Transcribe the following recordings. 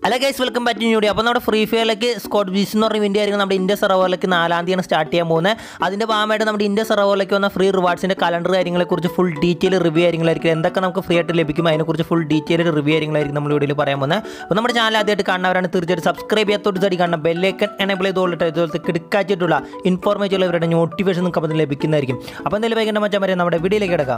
Hello guys welcome back to ന്യൂഡി അപ്പോൾ നമ്മുടെ ഫ്രീ ഫയറിലേക്ക് സ്കോട്ട് ബീസ് എന്ന് പറഞ്ഞ ഇവൻ്റ് ആയിരിക്കും നമ്മുടെ ഇന്ത്യ സെർവറിലേക്ക് നാലാം തീയതിയാണ് സ്റ്റാർട്ട് ചെയ്യാൻ പോകുന്നത് അതിൻ്റെ ഭാഗമായിട്ട് നമ്മുടെ ഇന്ത്യ സെർവറിലേക്ക് വന്ന ഫ്രീ റിവാർഡ്സിൻ്റെ കലണ്ടർ കാര്യങ്ങളെക്കുറിച്ച് ഫുൾ ഡീറ്റെയിൽ റിവ്യൂ കാര്യങ്ങളായിരിക്കും എന്തൊക്കെ നമുക്ക് ഫ്രീ ആയിട്ട് ലഭിക്കും അതിനെക്കുറിച്ച് ഫുൾ ഡീറ്റെയിൽ റിവ്യൂ കാര്യങ്ങളായിരിക്കും നമ്മൾ വീഡിയോയിൽ പറയാൻ പോകുന്നത് അപ്പോൾ നമ്മുടെ ചാനൽ ആദ്യമായിട്ട് കാണുന്നവരാണ് തീർച്ചയായിട്ടും സബ്സ്ക്രൈബ് ചെയ്യാത്തോട്ട് സൈഡ് കാണണം ബെല്ലേക്കൻ എനേബിൾ ചെയ്തോളിട്ട് ഇതുപോലത്തെ കിടക്കാച്ചിട്ടുള്ള ഇൻഫോർമേറ്റീവ് അവരുടെ നോട്ടിഫിക്കേഷൻ നമുക്ക് അപ്പോൾ ലഭിക്കുന്നതായിരിക്കും അപ്പോൾ എന്തെങ്കിലും വൈകേണ്ട മച്ചാൻ വരെ നമ്മുടെ വീഡിയോയിലേക്ക് കിടക്കാം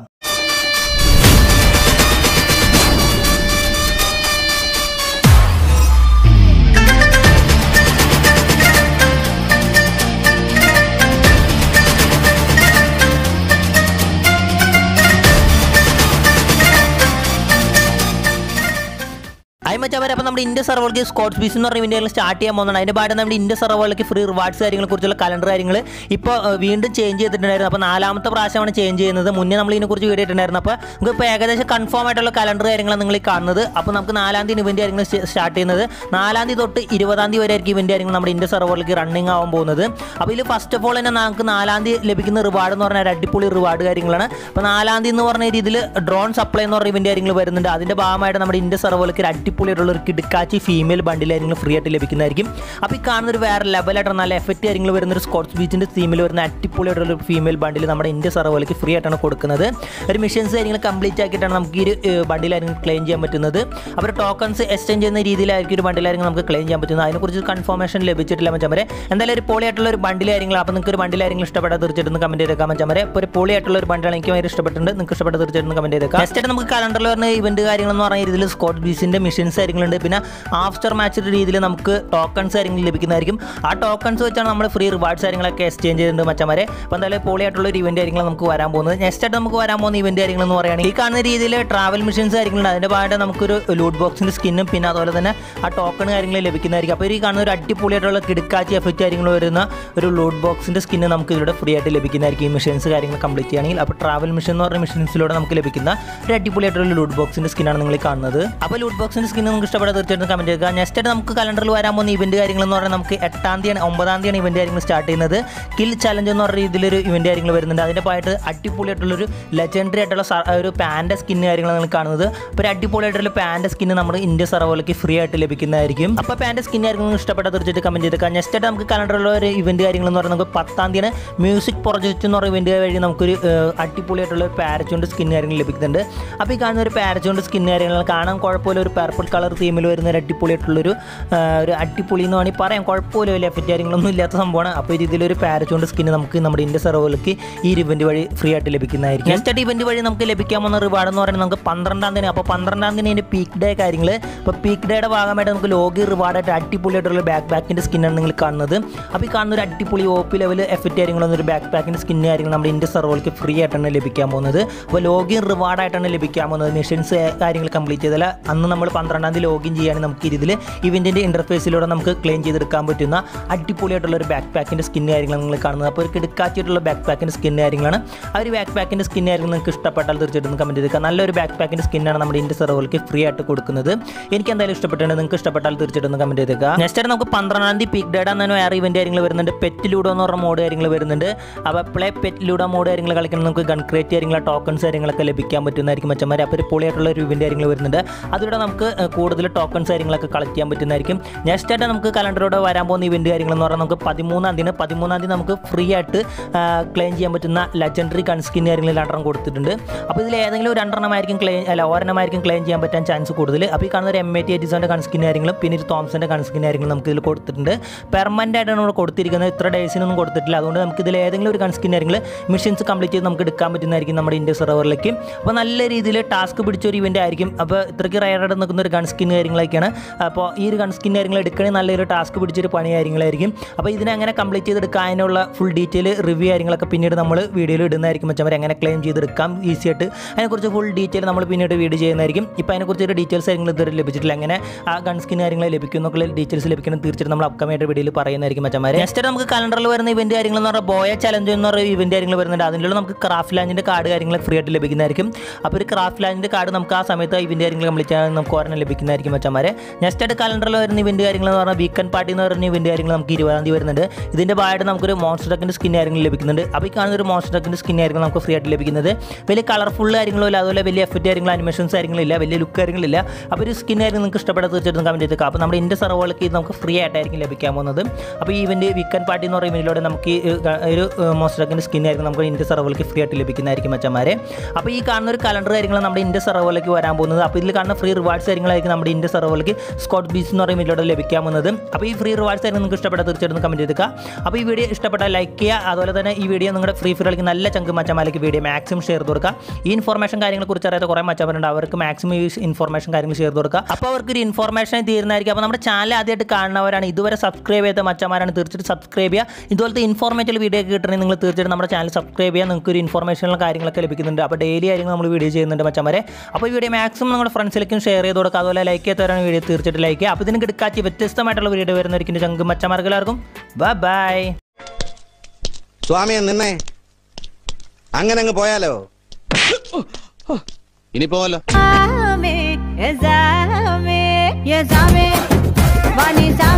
ആയി മച്ചാ വരെ അപ്പോൾ നമ്മുടെ ഇന്ത്യ സെർവറിലേക്ക് സ്കോട്ട്സ് ബീസ് എന്ന് പറഞ്ഞ ഇവൻ്റ് സ്റ്റാർട്ട് ചെയ്യാൻ പോകുന്നതാണ് അതിൻ്റെ ഭാഗത്ത് നമ്മുടെ ഇന്ത്യ സെർവറിലേക്ക് ഫ്രീ റിവാർഡ്സ് കാര്യങ്ങളെ കുറിച്ചുള്ള കലണ്ടർ കാര്യങ്ങൾ ഇപ്പോൾ ഏഹ്, വീണ്ടും ചേഞ്ച് ചെയ്തിട്ടുണ്ടായിരുന്നു അപ്പോൾ നാലാമത്തെ പ്രാവശ്യമാണ് ചേഞ്ച് ചെയ്യുന്നത് മുന്നേ നമ്മൾ ഇതിനെക്കുറിച്ച് വീഡിയോ ഇട്ടുണ്ടായിരുന്നു അപ്പോൾ നമുക്ക് ഇപ്പോൾ ഏകദേശം കൺഫേം ആയിട്ടുള്ള കലണ്ടർ കാര്യങ്ങളാണ് നിങ്ങൾ ഈ കാണുന്നത് അപ്പോൾ നമുക്ക് നാലാം തീയതി ഇവൻ്റ് കാര്യങ്ങൾ സ്റ്റാർട്ട് ചെയ്യുന്നത് നാലാം തീയതി തൊട്ട് ഇരുപതാം തീയതി വരെ ആയിരിക്കും ഇവൻ്റ് കാര്യങ്ങൾ നമ്മുടെ ഇന്ത്യ സെർവറിലേക്ക് റണ്ണിങ് ആവാൻ പോകുന്നത് അപ്പോൾ ഇതിൽ ഫസ്റ്റ് ഓഫ് ഓൾ തന്നെ നമുക്ക് നാലാം തീയതി ലഭിക്കുന്ന റിവാർഡ് എന്ന് പറഞ്ഞാൽ ഒരു അടിപൊളി റിവാർഡ് കാര്യങ്ങളാണ് അപ്പോൾ നാലാം തീയതി എന്ന് പറഞ്ഞ രീതിയിൽ ഡ്രോൺ സപ്ലൈ എന്ന് പറഞ്ഞ ഇവൻ്റ് കാര്യങ്ങൾ വരുന്നുണ്ട് അതിൻ്റെ ഭാഗമായിട്ട് നമ്മുടെ ഇന്ത്യ സെർവറിലേക്ക് ഒരു അടിപൊളിയായിട്ടുള്ള ഒരു കിടക്കാച്ചി ഫീമെയിൽ ബണ്ടിൽ കാര്യങ്ങൾ ഫ്രീ ആയിട്ട് ലഭിക്കുന്നതായിരിക്കും അപ്പോൾ ഈ കാണുന്ന ഒരു വേറെ ലെവലായിട്ട് നല്ല എഫക്റ്റ് കാര്യങ്ങൾ വരുന്ന ഒരു സ്കോട്ട്സ് ബീച്ചിൻ്റെ തീമിൽ വരുന്ന അടിപൊളിയായിട്ടുള്ള ഒരു ഫീമെയിൽ ബണ്ടിൽ നമ്മുടെ ഇന്ത്യ സെർവറിലേക്ക് ഫ്രീ ആയിട്ടാണ് കൊടുക്കുന്നത് ഒരു മിഷൻസ് കാര്യങ്ങൾ കംപ്ലീറ്റ് ആക്കിയിട്ടാണ് നമുക്ക് ഈ ഒരു ബണ്ടിൽ കാര്യങ്ങൾ ക്ലെയിം ചെയ്യാൻ പറ്റുന്നത് അവർ ടോക്കൺസ് എക്സ്ചേഞ്ച് ചെയ്യുന്ന രീതിയിലായിരിക്കും ഒരു ബണ്ടിൽ കാര്യങ്ങൾ നമുക്ക് ക്ലെയിം ചെയ്യാൻ പറ്റുന്നത് അതിനെക്കുറിച്ച് കൺഫർമേഷൻ ലഭിച്ചിട്ടില്ല മച്ചാൻ വരെ എന്തായാലും ഒരു പൊളിയായിട്ടുള്ള ഒരു ബണ്ടിൽ കാര്യങ്ങൾ അപ്പോൾ നിങ്ങൾക്ക് ഒരു ബണ്ടിൽ കാര്യങ്ങൾ ഇഷ്ടപ്പെട്ടാൽ തീർച്ചയായിട്ടും കമൻറ്റ് ചെയ്തേക്കാം മച്ചാൻ വരെ ഇപ്പോൾ ഒരു പൊളിയായിട്ടുള്ള ഒരു ബണ്ടിൽ എനിക്ക് ഭയങ്കര ഇഷ്ടപ്പെട്ടിട്ടുണ്ട് നിങ്ങൾക്ക് ഇഷ്ടപ്പെട്ട തീർച്ചയായിട്ടും കമൻറ്റ് ചെയ്തേക്കാം നെക്സ്റ്റ് ആയിട്ട് നമുക്ക് കലണ്ടറിൽ വരുന്ന ഇവന്റ് കാര്യങ്ങൾ എന്ന് പറഞ്ഞ രീതിയിൽ സ്കോട്ട് ബീസിൻ്റെ മിഷൻസ് കാര്യങ്ങളുണ്ട് പിന്നെ ആഫ്റ്റർ മാച്ച് രീതിയിൽ നമുക്ക് ടോക്കൺസ് കാര്യങ്ങൾ ലഭിക്കുന്നതായിരിക്കും ആ ടോക്കൺസ് വെച്ചാണ് നമ്മൾ ഫ്രീ റിവാർഡ്സ് കാര്യങ്ങളൊക്കെ എക്സ്ചേഞ്ച് ചെയ്തിട്ടുണ്ട് മച്ചന്മാരെ അപ്പോൾ എന്തായാലും പൊളിയായിട്ടുള്ള ഒരു ഇവന്റ് കാര്യങ്ങൾ നമുക്ക് വരാൻ പോകുന്നത് നെക്സ്റ്റ് ആയിട്ട് നമുക്ക് വരാൻ പോകുന്ന ഇവന്റ് കാര്യങ്ങൾ എന്ന് പറയുകയാണെങ്കിൽ ഈ കാണുന്ന രീതിയിൽ ട്രാവൽ മിഷൻസ് കാര്യങ്ങളുണ്ട് അതിൻ്റെ ഭാഗമായിട്ട് നമുക്കൊരു ലൂട്ട് ബോക്സിൻ്റെ സ്കിന്നും പിന്നെ അതുപോലെ തന്നെ ആ ടോക്കൺ കാര്യങ്ങൾ ലഭിക്കുന്നതായിരിക്കും അപ്പോൾ ഈ കാണുന്ന ഒരു അടിപൊളിയായിട്ടുള്ള കിടക്കാച്ചി എഫക്റ്റ് കാര്യങ്ങൾ വരുന്ന ഒരു ലൂട്ട് ബോക്സിൻ്റെ സ്കിന്ന് നമുക്ക് ഇതിലൂടെ ഫ്രീ ആയിട്ട് ലഭിക്കുന്നതായിരിക്കും ഈ മിഷൻസ് കാര്യങ്ങൾ കംപ്ലീറ്റ് ചെയ്യുകയാണെങ്കിൽ അപ്പോൾ ട്രാവൽ മിഷൻ എന്ന് പറഞ്ഞ മിഷൻസിലൂടെ നമുക്ക് ലഭിക്കുന്ന ഒരു അടിപൊളിയായിട്ടുള്ള ലൂട്ട് ബോക്സിൻ്റെ സ്കിന്നാണ് നിങ്ങൾ ഈ കാണുന്നത് അപ്പോൾ ലൂട്ട് ബോക്സിൻ്റെ സ്കിൻ നിങ്ങൾക്ക് ഇഷ്ടപ്പെടാൻ തീർച്ചയായിട്ടും കമൻറ്റ് ചെയ്യുക നെക്സ്റ്റ് ആയിട്ട് നമുക്ക് കലണ്ടറിൽ വരാൻ പോകുന്ന ഇവന്റ് കാര്യങ്ങൾ എന്ന് പറഞ്ഞാൽ നമുക്ക് എട്ടാം തീയതി ഒമ്പതാം തീയതിയാണ് ഇവന്റ് കാര്യങ്ങൾ സ്റ്റാർട്ട് ചെയ്യുന്നത് കിൽ ചലഞ്ച് എന്ന് പറഞ്ഞ രീതിയിലൊരു ഇവന്റ് കാര്യങ്ങൾ വരുന്നുണ്ട് അതിൻ്റെ പായിട്ട് അടിപൊളിയായിട്ടുള്ളൊരു ലെജൻഡറി ആയിട്ടുള്ള സ- ഒരു പാൻ്റെ സ്കിൻ കാര്യങ്ങൾ നിങ്ങൾ കാണുന്നത് അപ്പോൾ ഒരു അടിപൊളിയായിട്ടുള്ള പാൻ്റെ സ്കിൻ നമ്മുടെ ഇന്ത്യ സെർവറിലേക്ക് ഫ്രീ ആയിട്ട് ലഭിക്കുന്നതായിരിക്കും അപ്പോൾ പാൻ്റെ സ്കിൻ കാര്യങ്ങൾ നിങ്ങൾക്ക് ഇഷ്ടപ്പെട്ട തീർച്ചയായിട്ടും കമൻറ്റ് ചെയ്തേക്കാം നെക്സ്റ്റ് ആയിട്ട് നമുക്ക് കലണ്ടറിലുള്ള ഒരു ഇവന്റ് കാര്യങ്ങൾ എന്ന് പറഞ്ഞാൽ നമുക്ക് പത്താം തീയതി മ്യൂസിക് പ്രൊജക്റ്റ് എന്ന് പറയുന്ന ഇവന്റ് വഴി നമുക്കൊരു ഏഹ്, അടിപൊളിയായിട്ടുള്ള ഒരു പാരച്ചൂണ്ട് സ്കിൻ കാര്യങ്ങൾ ലഭിക്കുന്നുണ്ട് അപ്പോൾ ഈ കാണുന്ന ഒരു പാരച്ചൂണ്ട് സ്കിൻ കാര്യങ്ങൾ കാണാൻ കുഴപ്പമില്ല ഒരു പർപ്പിൾ കളർ തീമിൽ വരുന്ന ഒരു അടിപൊളിയായിട്ടുള്ളൊരു ആ, ഒരു അടിപൊളി എന്ന് വേണമെങ്കിൽ പറയാം കുഴപ്പമില്ല വലിയ എഫക്റ്റ് കാര്യങ്ങളൊന്നും ഇല്ലാത്ത സംഭവമാണ് അപ്പോൾ ഈ രീതിയിലൊരു പാരച്ചൂണ്ട് സ്കിൻ നമുക്ക് നമ്മുടെ ഇന്ത്യ സെർവറിലേക്ക് ഈ ഒരു ഇവന്റ് വഴി ഫ്രീ ആയിട്ട് ലഭിക്കുന്നതായിരിക്കും നെക്സ്റ്റ് ആയിട്ട് ഇവന്റ് വഴി നമുക്ക് ലഭിക്കാൻ പോകുന്ന റിവാർഡ് എന്ന് പറയുന്നത് നമുക്ക് പന്ത്രണ്ടാം തീയതി അപ്പോൾ പന്ത്രണ്ടാം തീയതി അതിൻ്റെ പീക്ക് ഡേ കാര്യങ്ങൾ അപ്പോൾ പീക്ക് ഡേയുടെ ഭാഗമായിട്ട് നമുക്ക് ലോഗി റിവാർഡായിട്ട് അടിപൊളിയായിട്ടുള്ള ബാക്ക് ബാക്കിൻ്റെ സ്കിന്നാണ് നിങ്ങൾ കാണുന്നത് അപ്പോൾ ഈ കാണുന്ന ഒരു അടിപൊളി ഒ പി ലെവൽ എഫക്റ്റ് കാര്യങ്ങളൊന്നും ഒരു ബാക്ക് ബാക്കിൻ്റെ സ്കിൻ കാര്യങ്ങൾ നമ്മുടെ ഇന്ത്യ സെർവറിലേക്ക് ഫ്രീ ആയിട്ടാണ് ലഭിക്കാൻ പോകുന്നത് അപ്പോൾ ലോഗിൻ റിവാർഡായിട്ടാണ് ലഭിക്കാൻ പോകുന്നത് മിഷൻസ് കാര്യങ്ങൾ കംപ്ലീറ്റ് ചെയ്താൽ അന്ന് നമ്മൾ പന്ത്രണ്ടാം തീയതി ലോഗിൻ ചെയ്യാൻ നമുക്ക് ഈ രീതിയിൽ ഇവൻറ്റിൻ്റെ ഇൻ്റർഫേസിലൂടെ നമുക്ക് ക്ലെയിം ചെയ്തെടുക്കാൻ പറ്റുന്ന അടിപൊളിയായിട്ടുള്ള ഒരു ബാക്ക് പാക്കിൻ്റെ സ്കിൻ കാര്യങ്ങൾ നിങ്ങൾ കാണുന്നത് അപ്പോൾ ഒരു കിടക്കാച്ചിട്ടുള്ള ബാക്ക് പാക്കിൻ്റെ സ്കിൻ കാര്യങ്ങളാണ് ആ ഒരു ബാക്ക് പാക്കിൻ്റെ സ്കിൻ കാര്യങ്ങൾ നിങ്ങൾക്ക് ഇഷ്ടപ്പെട്ടാൽ തീർച്ചയായിട്ടും കമൻറ്റ് ചെയ്തേക്കുക നല്ലൊരു ബാക്ക് പാക്കിൻ്റെ സ്കിന്നാണ് നമ്മുടെ ഇന്ത്യ സെർവറിലേക്ക് ഫ്രീ ആയിട്ട് കൊടുക്കുന്നത് എനിക്ക് എന്തായാലും ഇഷ്ടപ്പെട്ടിട്ടുണ്ട് നിങ്ങൾക്ക് ഇഷ്ടപ്പെട്ടാൽ തീർച്ചയായിട്ടും കമൻറ്റ് ചെയ്തേക്കുക നെക്സ്റ്റ് ആയിട്ട് നമുക്ക് പന്ത്രണ്ടാം തീയതി പീക്ക് ഡേഡ് എന്നു വേറെ ഇവൻറ്റ് കാര്യങ്ങൾ വരുന്നുണ്ട് പെറ്റ് ലൂഡോ എന്ന് പറഞ്ഞ മോഡ് കാര്യങ്ങൾ വരുന്നുണ്ട് അപ്പോൾ പ്ലേ പെറ്റ് ലൂഡോ മോഡ് കാര്യങ്ങൾ കളിക്കണം നമുക്ക് ഗൺ ക്രേറ്റ് കാര്യങ്ങൾ ടോക്കൺസ് കാര്യങ്ങളൊക്കെ ലഭിക്കാൻ പറ്റുന്നതായിരിക്കും മച്ചന്മാർ അപ്പോൾ ഒരു പൊളിയായിട്ടുള്ള ഒരു ഇവൻറ്റ് കാര്യങ്ങൾ വരുന്നുണ്ട് അതിലൂടെ നമുക്ക് ഏഹ്, കൂടുതൽ ടോക്കൺസ് കാര്യങ്ങളൊക്കെ കളക്ട് ചെയ്യാൻ പറ്റുന്നതായിരിക്കും നെക്സ്റ്റ് ആയിട്ട് നമുക്ക് കലണ്ടറിലൂടെ വരാൻ പോകുന്ന ഇവൻറ്റ് കാര്യങ്ങൾ എന്ന് പറഞ്ഞാൽ നമുക്ക് പതിമൂന്നാം തീയതി പതിമൂന്നാം തീയതി നമുക്ക് ഫ്രീ ആയിട്ട് ക്ലെയിം ചെയ്യാൻ പറ്റുന്ന ലെജൻഡറി കൺസ്കിൻ കാര്യങ്ങൾ രണ്ടെണ്ണം കൊടുത്തിട്ടുണ്ട് അപ്പോൾ ഇതിൽ ഏതെങ്കിലും ഒരു രണ്ടെണ്ണമായിരിക്കും ക്ലെയിം അല്ല ഒരെണ്ണമായിരിക്കും ക്ലെയിം ചെയ്യാൻ പറ്റാൻ ചാൻസ് കൂടുതൽ അപ്പോൾ ഈ കാണുന്ന ഒരു എം എ ടി എറ്റിസോൻ്റെ കൺസ്കിൻ കാര്യങ്ങളും പിന്നെ ഒരു തോംസൻ്റെ കൺസ്കിൻ കാര്യങ്ങളും നമുക്ക് ഇതിൽ കൊടുത്തിട്ടുണ്ട് പെർമനൻ്റ് ആയിട്ടാണ് നമ്മൾ കൊടുത്തിരിക്കുന്നത് ഇത്ര ഡേയ്സിനൊന്നും കൊടുത്തിട്ടില്ല അതുകൊണ്ട് നമുക്ക് ഇതിൽ ഏതെങ്കിലും ഒരു കൺസ്കിൻ കാര്യങ്ങൾ മിഷൻസ് കംപ്ലീറ്റ് ചെയ്ത് നമുക്ക് എടുക്കാൻ പറ്റുന്നതായിരിക്കും നമ്മുടെ ഇന്ത്യ സെർവറിലേക്ക് അപ്പോൾ നല്ല രീതിയിൽ ടാസ്ക് പിടിച്ച ഒരു ഇവൻ്റ് ആയിരിക്കും അപ്പോൾ ഇത്രയ്ക്ക് റയറായിട്ട് നിൽക്കുന്ന ഒരു ഗൺസ്കിൻ കാര്യങ്ങളൊക്കെയാണ് അപ്പോൾ ഈ ഒരു ഗൺസ്കിൻ കാര്യങ്ങൾ എടുക്കണേ നല്ലൊരു ടാസ്ക് പിടിച്ചൊരു പണി കാര്യങ്ങളായിരിക്കും അപ്പോൾ ഇതിനെ അങ്ങനെ കംപ്ലീറ്റ് ചെയ്തെടുക്കാൻ അതിനുള്ള ഫുൾ ഡീറ്റെയിൽ റിവ്യൂ കാര്യങ്ങളൊക്കെ പിന്നീട് നമ്മൾ വീഡിയോയിൽ ഇടുന്നതായിരിക്കും വെച്ചാൽ എങ്ങനെ ക്ലെയിം ചെയ്തെടുക്കാം ഈസി ആയിട്ട് അതിനെക്കുറിച്ച് ഫുൾ ഡീറ്റെയിൽ നമ്മൾ പിന്നീട് വീഡിയോ ചെയ്യുന്നതായിരിക്കും ഇപ്പോൾ അതിനെക്കുറിച്ച് ഒരു ഡീറ്റെയിൽസ് കാര്യങ്ങൾ ഇതുവരെ ലഭിച്ചിട്ടില്ല അങ്ങനെ ആ ഗൺസ്കിൻ കാര്യങ്ങൾ ലഭിക്കും എന്നൊക്കെ ഡീറ്റെയിൽസ് ലഭിക്കണം തീർച്ചയായിട്ടും നമ്മൾ അപ്കമായിട്ട് വീഡിയോയിൽ പറയുന്നതായിരിക്കും മച്ചന്മാരെ നെക്സ്റ്റ് നമുക്ക് കലണ്ടറിൽ വരുന്ന ഇവന്റ് കാര്യങ്ങൾ എന്ന് പറഞ്ഞാൽ ബോയ ചലഞ്ച് എന്ന് പറയുന്ന ഇവന്റ് കാര്യങ്ങൾ വരുന്നുണ്ട് അതിലുള്ള നമുക്ക് ക്രാഫ്റ്റ് ലാൻഡിൻ്റെ കാർഡ് കാര്യങ്ങൾ ഫ്രീ ആയിട്ട് ലഭിക്കുന്നതായിരിക്കും അപ്പോൾ ഒരു ക്രാഫ്റ്റ് ലാൻഡിൻ്റെ കാർഡ് നമുക്ക് ആ സമയത്ത് ഇവന്റ് കാര്യങ്ങൾ കംപ്ലീറ്റ് ചെയ്യാൻ നമുക്ക് ഒരെണ്ണം ലഭിക്കുന്നതായിരിക്കും ലഭിക്കുന്നതായിരിക്കും മച്ചന്മാരെ നെക്സ്റ്റ് ആയിട്ട് കലണ്ടറിൽ വരുന്ന ഇവന്റ് കാര്യങ്ങൾ എന്ന് പറഞ്ഞാൽ വീക്കെൻഡ് പാർട്ടി എന്ന് പറയുന്ന ഇവന്റ് കാര്യങ്ങൾ നമുക്ക് ഇരുപതാം തീയതി വരുന്നുണ്ട് ഇതിന്റെ ഭാഗമായിട്ട് നമുക്കൊരു മോൺസ്റ്റർ ഡക്കിന്റെ സ്കിൻ കാര്യങ്ങൾ ലഭിക്കുന്നുണ്ട് അപ്പോൾ ഈ കാണുന്ന ഒരു മോൺസ്റ്റർ ഡക്കിന്റെ സ്കിൻ ആയിരിക്കും നമുക്ക് ഫ്രീ ആയിട്ട് ലഭിക്കുന്നത് വലിയ കളർഫുൾ കാര്യങ്ങളോ ഇല്ല അതുപോലെ വലിയ എഫക്റ്റ് കാര്യങ്ങൾ അനിമേഷൻസ് കാര്യങ്ങളില്ല വലിയ ലുക്ക് കാര്യങ്ങളില്ല അപ്പോൾ ഒരു സ്കിൻ ആയിരിക്കും നിങ്ങൾക്ക് ഇഷ്ടപ്പെട്ട തീർച്ചയായിട്ടും കമന്റ് ചെയ്തേക്കാം അപ്പോൾ നമ്മുടെ ഇന്ത്യ സർവർക്ക് ഇത് നമുക്ക് ഫ്രീ ആയിട്ടായിരിക്കും ലഭിക്കാൻ പോകുന്നത് അപ്പോൾ ഈ ഇവന്റ് വീക്കെൻഡ് പാർട്ടി എന്ന് പറയുന്ന ഇവന്റിലൂടെ നമുക്ക് ഈ, ഏഹ്, ഒരു മോൺസ്റ്റർ ഡക്കിന്റെ സ്കിൻ ആയിരിക്കും നമുക്ക് ഇന്ത്യ സർവർക്ക് ഫ്രീ ആയിട്ട് ലഭിക്കുന്നതായിരിക്കും മച്ചന്മാരെ അപ്പോൾ ഈ കാണുന്ന ഒരു കലണ്ടർ കാര്യങ്ങൾ നമ്മുടെ ഇന്ത്യ സർവറിലേക്ക് വരാൻ പോകുന്നത് അപ്പോൾ ഇതിൽ കാണുന്ന ഫ്രീ റിവാർഡ്സ് കാര്യങ്ങളായിരിക്കും നമ്മുടെ ഇന്ത്യ സർവറിലേക്ക് സ്കോട്ട് ബീച്ച് എന്ന് പറയുന്ന ഇതിലൂടെ ലഭിക്കാൻ പോകുന്നത് അപ്പോൾ ഈ ഫ്രീ റിവാർഡ്സ് ആയിരിക്കും നിങ്ങൾക്ക് ഇഷ്ടപ്പെട്ട തീർച്ചയായിട്ടും കമൻറ്റ് ചെയ്തേക്കുക അപ്പോൾ ഈ വീഡിയോ ഇഷ്ടപ്പെട്ടാൽ ലൈക്ക് ചെയ്യുക അതുപോലെ തന്നെ ഈ വീഡിയോ നിങ്ങളുടെ ഫ്രീ ഫയറിലേക്ക് നല്ല ചങ്ക് മച്ചമാലേക്ക് വീഡിയോ മാക്സിമം ഷെയർ ചെയ്ത് കൊടുക്കുക ഈ ഇൻഫോർമേഷൻ കാര്യങ്ങളെ കുറിച്ച് അറിയാത്ത കുറേ മച്ചമാരുണ്ട് അവർക്ക് മാക്സിമം ഈ ഇൻഫോർമേഷൻ കാര്യങ്ങൾ ഷെയർ ചെയ്ത് കൊടുക്കുക അപ്പോൾ അവർക്ക് ഒരു ഇൻഫോർമേഷൻ തീരുന്നതായിരിക്കും അപ്പോൾ നമ്മുടെ ചാനൽ ആദ്യമായിട്ട് കാണുന്നവരാണ് ഇതുവരെ സബ്സ്ക്രൈബ് ചെയ്ത മച്ചമാരാണ് തീർച്ചയായിട്ടും സബ്സ്ക്രൈബ് ചെയ്യുക ഇതുപോലത്തെ ഇൻഫോർമേറ്റീവ് വീഡിയോ ഒക്കെ കിട്ടണമെങ്കിൽ നിങ്ങൾ തീർച്ചയായിട്ടും നമ്മുടെ ചാനൽ സബ്സ്ക്രൈബ് ചെയ്യുക നിങ്ങൾക്ക് ഒരു ഇൻഫോർമേഷനുള്ള കാര്യങ്ങളൊക്കെ ലഭിക്കുന്നുണ്ട് അപ്പോൾ ഡെയിലി ആയിരിക്കും നമ്മൾ വീഡിയോ ചെയ്യുന്നുണ്ട് മച്ചമാരെ അപ്പോൾ ഈ വീഡിയോ മാക്സിമം നിങ്ങളുടെ ഫ്രണ്ട്സിലേക്കും ഷെയർ ചെയ്ത് കൊടുക്കുക അതുപോലെ ലൈക്ക് ചെയ്തവരാണ് വീഡിയോ തീർച്ചയായിട്ടും ലൈക്ക് ചെയ്യുക അപ്പോൾ ഇതിന് കിടക്കാച്ചി വ്യത്യസ്തമായിട്ടുള്ള വീഡിയോ വരുന്നതായിരിക്കും ചങ്ക് മച്ചമാർക്ക് എല്ലാവർക്കും ബൈ ബൈ സ്വാമിയെ നിന്നെ അങ്ങനെ അങ്ങ് പോയാലോ ഇനി പോവല്ലോ Zame, Zame, Zame, Vani Zame.